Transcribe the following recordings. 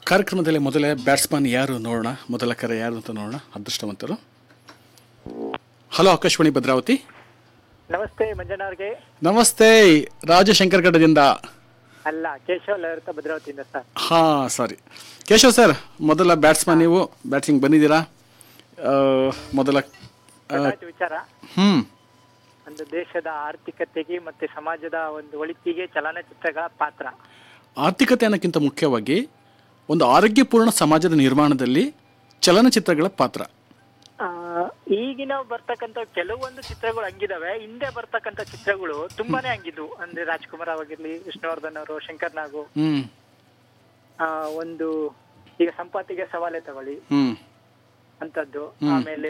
ಕಾರ್ಯಕ್ರಮದಲ್ಲಿ ಮೊದಲೇ ಬ್ಯಾಟ್ಸ್ಮನ್ ಯಾರು ನೋಡೋಣ ಮೊದಲ ಕರೆ ಯಾರು ಅಂತ ನೋಡೋಣ ಅದೃಷ್ಟವಂತರು ಹಲೋ ಆಕಾಶವಾಣಿ ಭದ್ರಾವತಿ ನಮಸ್ತೆ ಮಂಜಣ್ಣ ಅವ್ರಿಗೆ ನಮಸ್ತೆ ರಾಜಶಂಕರ್ ಗಡ್ಡದಿಂದ ಅಲ್ಲ ಕೇಶವ್ ಲಹರ್ತ ಭದ್ರಾವತಿಯಿಂದ ಸರ್ ಹಾಂ ಸಾರಿ ಕೇಶವ್ ಸರ್ ಮೊದಲ ಬ್ಯಾಟ್ಸ್ಮನ್ ನೀವು ಬ್ಯಾಟ್ಸಿಂಗ್ ಬಂದಿದ್ದೀರಾ ಆ, ಮೊದಲ ಗೊತ್ತಾಯ್ತು ವಿಚಾರ ಹ್ಞೂ ಒಂದು ದೇಶದ ಆರ್ಥಿಕತೆಗೆ ಮತ್ತೆ ಸಮಾಜದ ಒಂದು ಒಳಿತಿಗೆ ಚಲನಚಿತ್ರಗಳ ಪಾತ್ರ ಆರ್ಥಿಕತೆ ಅನ್ನೋಕ್ಕಿಂತ ಮುಖ್ಯವಾಗಿ ಒಂದು ಆರೋಗ್ಯಪೂರ್ಣ ಸಮಾಜದ ನಿರ್ಮಾಣದಲ್ಲಿ ಚಲನಚಿತ್ರಗಳ ಪಾತ್ರ ಆ, ಈಗಿನ ಬರ್ತಕ್ಕಂಥ ಕೆಲವೊಂದು ಚಿತ್ರಗಳು ಹಂಗಿದಾವೆ ಹಿಂದೆ ಬರ್ತಕ್ಕಂಥ ಚಿತ್ರಗಳು ತುಂಬಾನೇ ಹಂಗಿದ್ವು ಅಂದ್ರೆ ರಾಜ್ಕುಮಾರ್ ಆಗಿರ್ಲಿ ವಿಷ್ಣುವರ್ಧನ್ ಅವರು ಶಂಕರ್ ನಾಗು ಹ್ಞೂ ಆ, ಒಂದು ಈಗ ಸಂಪಾತಿಗೆ ಸವಾಲೆ ತಗೊಳ್ಳಿ ಹ್ಞೂ ಅಂತದ್ದು ಆಮೇಲೆ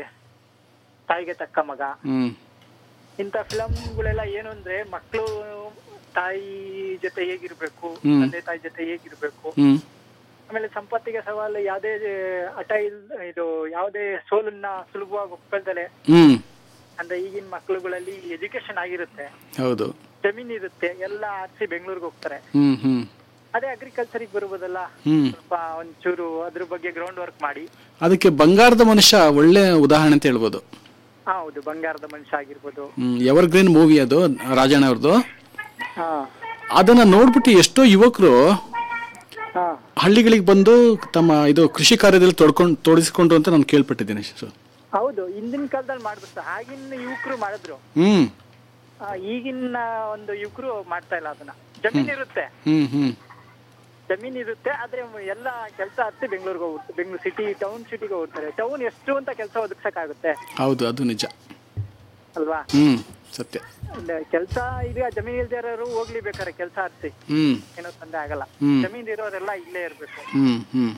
ತಾಯಿಗೆ ತಕ್ಕ ಮಗ ಹ್ಞೂ ಇಂಥ ಫಿಲಂಗಳೆಲ್ಲ ಏನು ಅಂದ್ರೆ ಮಕ್ಕಳು ತಾಯಿ ಜೊತೆ ಹೇಗಿರ್ಬೇಕು ಹ್ಮ್. ತಂದೆ ತಾಯಿ ಜೊತೆ ಹೇಗಿರ್ಬೇಕು ಹ್ಞೂ ಆಮೇಲೆ ಸಂಪತ್ತಿಗೆ ಸವಾಲು ಯಾವುದೇ ಹಠ ಇಲ್ ಇದು ಯಾವುದೇ ಸೋಲನ್ನ ಸುಲಭವಾಗಿ ಒಪ್ಕೊಳ್ದಲೆ ಹ್ಞೂ ಅಂದ್ರೆ ಈಗಿನ ಮಕ್ಕಳುಗಳಲ್ಲಿ ಎಜುಕೇಶನ್ ಆಗಿರುತ್ತೆ ಹೌದು ಜಮೀನ್ ಇರುತ್ತೆ ಎಲ್ಲ ಆರ್ಸಿ ಬೆಂಗಳೂರಿಗೆ ಹೋಗ್ತಾರೆ ಹ್ಞೂ ಹ್ಞೂ ಅದೇ ಅಗ್ರಿಕಲ್ಚರಿಗೆ ಬರ್ಬೋದಲ್ಲ ಹ್ಞೂ ಸ್ವಲ್ಪ ಒಂಚೂರು ಅದ್ರ ಬಗ್ಗೆ ಗ್ರೌಂಡ್ ವರ್ಕ್ ಮಾಡಿ ಅದಕ್ಕೆ ಬಂಗಾರದ ಮನುಷ್ಯ ಒಳ್ಳೆ ಉದಾಹರಣೆ ಅಂತ ಹೇಳ್ಬೋದು ಹಾ, ಹೌದು ಬಂಗಾರದ ಮನುಷ್ಯ ಆಗಿರ್ಬೋದು ಎವರ್ ಗ್ರೀನ್ ಮೂವಿ ಅದು ರಾಜಣ್ಣ ಅವ್ರದ್ದು ಹಾ ಅದನ್ನ ನೋಡ್ಬಿಟ್ಟು ಎಷ್ಟೋ ಯುವಕರು ಹಾ ಹಳ್ಳಿಗಳಿಗೆ ಬಂದು ತಮ್ಮ ಇದು ಕೃಷಿ ಕಾರ್ಯದಲ್ಲಿ ತೊಡ್ಕೊಂಡು ತೊಡಗಿಸಿಕೊಂಡ್ರು ಅಂತ ನಾನು ಕೇಳ್ಪಟ್ಟಿದ್ದೀನಿ ಸರ್ ಹೌದು ಹಿಂದಿನ ಕಾಲದಲ್ಲಿ ಮಾಡ್ಬಿಡ್ತಾರೆ ಆಗಿನ ಯುವಕರು ಮಾಡಿದ್ರು ಹ್ಮ್ ಆ, ಈಗಿನ ಒಂದು ಯುವಕರು ಮಾಡ್ತಾ ಇಲ್ಲ ಅದನ್ನ ಜಮೀನ್ ಇರುತ್ತೆ ಹ್ಮ್ ಹ್ಮ್ ಜಮೀನ್ ಇರುತ್ತೆ ಆದ್ರೆ ಎಲ್ಲ ಕೆಲಸ ಹತ್ತಿ ಬೆಂಗಳೂರಿಗೆ ಹೋಗುತ್ತೆ ಬೆಂಗಳೂರು ಸಿಟಿ ಟೌನ್ ಸಿಟಿಗೆ ಹೋಗ್ತಾರೆ ಟೌನ್ ಎಷ್ಟು ಅಂತ ಕೆಲಸ ಒದಗಿಸಕ್ಕಾಗುತ್ತೆ ಹೌದು ಅದು ನಿಜ ಅಲ್ವಾ ಹ್ಮ್ ಸತ್ಯ ಕೆಲಸ ಈಗ ಜಮೀನ್ ಇಲ್ದೇ ಇರೋರು ಹೋಗ್ಲಿ ಬೇಕಾರೆ ಕೆಲಸ ಹತ್ತಿ ಹ್ಮ್ ಏನೋ ತೊಂದ್ರೆ ಆಗಲ್ಲ ಹ್ಮ್. ಜಮೀನ್ ಇರೋರೆಲ್ಲ ಇಲ್ಲೇ ಇರ್ಬೇಕು ಹ್ಮ್ ಹ್ಮ್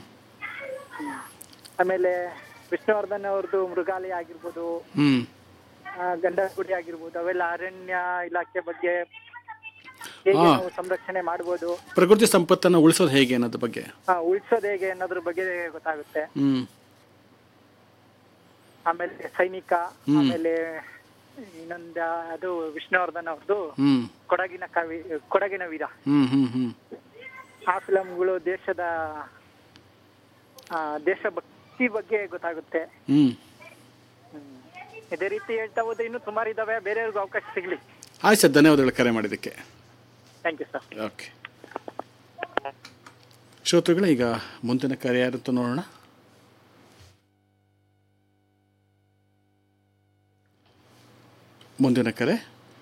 ಆಮೇಲೆ ವಿಷ್ಣುವರ್ಧನ್ ಅವ್ರದ್ದು ಮೃಗಾಲಯ ಆಗಿರ್ಬೋದು ಹ್ಮ್ ಆ, ಗಂಡಗುಡಿ ಆಗಿರ್ಬೋದು ಅವೆಲ್ಲ ಅರಣ್ಯ ಇಲಾಖೆ ಬಗ್ಗೆ ಹೇಗೆ ಹಾ. ನಾವು ಸಂರಕ್ಷಣೆ ಮಾಡ್ಬೋದು ಪ್ರಕೃತಿ ಸಂಪತ್ತನ್ನು ಉಳಿಸೋದು ಹೇಗೆ ಅನ್ನೋದ್ರ ಬಗ್ಗೆ ಆ, ಉಳ್ಸೋದ್ ಹೇಗೆ ಅನ್ನೋದ್ರ ಬಗ್ಗೆ ಗೊತ್ತಾಗುತ್ತೆ ಹ್ಮ್ ಆಮೇಲೆ ಸೈನಿಕ ಆಮೇಲೆ ಇನ್ನೊಂದ ಅದು ವಿಷ್ಣುವರ್ಧನ್ ಅವ್ರದ್ದು ಹ್ಮ್ ಕೊಡಗಿನ ಕವಿ ಕೊಡಗಿನ ವೀರ ಹ್ಮ್ ಹ್ಮ್ ಹ್ಮ್ ಆ ಫಿಲಂಗಳು ದೇಶದ ಆ, ದೇಶಭಕ್ತಿ ಬಗ್ಗೆ ಗೊತ್ತಾಗುತ್ತೆ ಹ್ಮ್ ಹ್ಮ್. ಇದೇ ರೀತಿ ಹೇಳ್ತಾ ಹೋದ್ರೆ ಇನ್ನೂ ಸುಮಾರು ಇದಾವೆ ಬೇರೆಯವ್ರಿಗೂ ಅವಕಾಶ ಸಿಗ್ಲಿ ಆಯ್ತು ಸರ್ ಧನ್ಯವಾದಗಳು ಕರೆ ಮಾಡಿದ್ದಕ್ಕೆ ಥ್ಯಾಂಕ್ ಯು ಸರ್ ಓಕೆ ಶ್ರೋತೃಗಳೇ ಈಗ ಮುಂದಿನ ಕರೆ ಯಾರು ಅಂತ ನೋಡೋಣ ಮುಂದಿನ ಕರೆ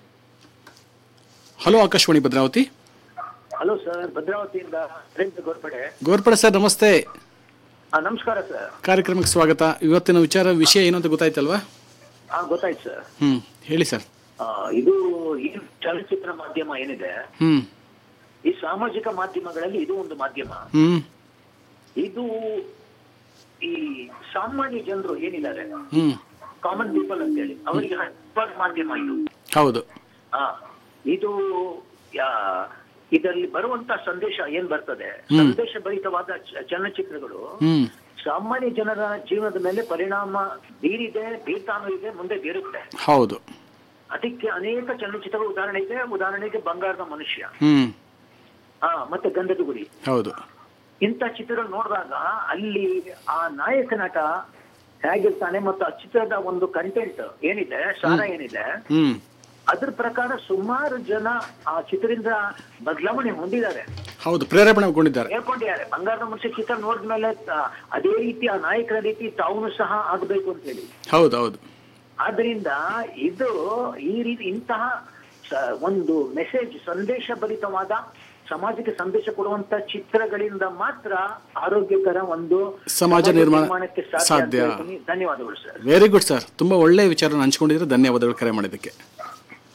hello Akashvani Bhadravati hello sir ಭದ್ರಾವತಿಯಿಂದ ಅರವಿಂದ್ ಗೋರ್ಪಡೆ ಗೋರ್ಪಡೆ ಸರ್ ನಮಸ್ತೆ ಆ, ನಮಸ್ಕಾರ ಸರ್ ಕಾರ್ಯಕ್ರಮಕ್ಕೆ ಸ್ವಾಗತ ಇವತ್ತಿನ ವಿಚಾರ ವಿಷಯ ಏನು ಅಂತ ಗೊತ್ತಾಯ್ತಲ್ವಾ ಹಾ ಗೊತ್ತಾಯ್ತು ಸರ್ ಹ್ಞೂ ಹೇಳಿ ಸರ್ ಆ, ಇದು ಈ ಚಲನಚಿತ್ರ ಮಾಧ್ಯಮ ಏನಿದೆ ಹ್ಞೂ ಈ ಸಾಮಾಜಿಕ ಮಾಧ್ಯಮಗಳಲ್ಲಿ ಇದು ಒಂದು ಮಾಧ್ಯಮ ಹ್ಞೂ ಇದು ಈ ಸಾಮಾನ್ಯ ಜನರು ಏನಿದ್ದಾರೆ ಹ್ಞೂ ಕಾಮನ್ ಪೀಪಲ್ ಅಂತೇಳಿ ಅವರಿಗೆ ಹಬ್ಬದ ಮಾಧ್ಯಮ ಇದು ಹೌದು ಹಾ ಇದು ಯಾ- ಇದರಲ್ಲಿ ಬರುವಂತ ಸಂದೇಶ ಏನ್ ಬರ್ತದೆ ಸಂದೇಶ ಭರಿತವಾದ ಚ- ಚಲನಚಿತ್ರಗಳು ಹ್ಞೂ ಸಾಮಾನ್ಯ ಜನರ ಜೀವನದ ಮೇಲೆ ಪರಿಣಾಮ ಬೀರಿದೆ ಬೀರ್ತಾನೂ ಇದೆ ಮುಂದೆ ಬೀರುತ್ತೆ ಹೌದು ಅದಕ್ಕೆ ಅನೇಕ ಚಲನಚಿತ್ರಗಳು ಉದಾಹರಣೆ ಇದೆ ಉದಾಹರಣೆಗೆ ಬಂಗಾರದ ಮನುಷ್ಯ ಹ್ಞೂ ಆ ಮತ್ತೆ ಗಂಧದ ಗುಡಿ ಹೌದು ಇಂಥ ಚಿತ್ರಗಳು ನೋಡಿದಾಗ ಅಲ್ಲಿ ಆ ನಾಯಕ ನಟ ಹೇಗಿರ್ತಾನೆ ಮತ್ತು ಆ ಚಿತ್ರದ ಒಂದು ಕಂಟೆಂಟ್ ಏನಿದೆ ಸಾರ ಏನಿದೆ ಹ್ಞೂ ಅದ್ರ ಪ್ರಕಾರ ಸುಮಾರು ಜನ ಆ ಚಿತ್ರದಿಂದ ಬದಲಾವಣೆ ಹೊಂದಿದ್ದಾರೆ ಹೌದು ಪ್ರೇರೇಪಣೆಗೊಂಡಿದ್ದಾರೆ ಹೇಳ್ಕೊಂಡಿದ್ದಾರೆ ಬಂಗಾರದ ಮನುಷ್ಯ ಚಿತ್ರ ನೋಡಿದ್ಮೇಲೆ ತ- ಅದೇ ರೀತಿ ಆ ನಾಯಕರ ರೀತಿ ತಾವು ಸಹ ಆಗಬೇಕು ಅಂತ ಹೇಳಿ ಹೌದು ಹೌದು ಆದ್ರಿಂದ ಇದು ಈ ರೀತಿ ಇಂತಹ ಸ- ಒಂದು ಮೆಸೇಜ್ ಸಂದೇಶ ಭರಿತವಾದ ಸಮಾಜಕ್ಕೆ ಸಂದೇಶ ಕೊಡುವಂತ ಚಿತ್ರಗಳಿಂದ ಮಾತ್ರ ಆರೋಗ್ಯಕರ ಒಂದು ಸಮಾಜ ನಿರ್ಮಾಣ ನಿರ್ಮಾಣಕ್ಕೆ ಸಾಧ್ಯ ಅಂತ ಸಾಧ್ಯ. ಹೇಳ್ತೀನಿ. ಧನ್ಯವಾದಗಳು ಸರ್ ವೆರಿ ಗುಡ್ ಸರ್ ತುಂಬ ಒಳ್ಳೆಯ ವಿಚಾರನ ಹಂಚ್ಕೊಂಡಿದ್ರೆ ಧನ್ಯವಾದಗಳು ಕರೆ ಮಾಡಿದ್ದಕ್ಕೆ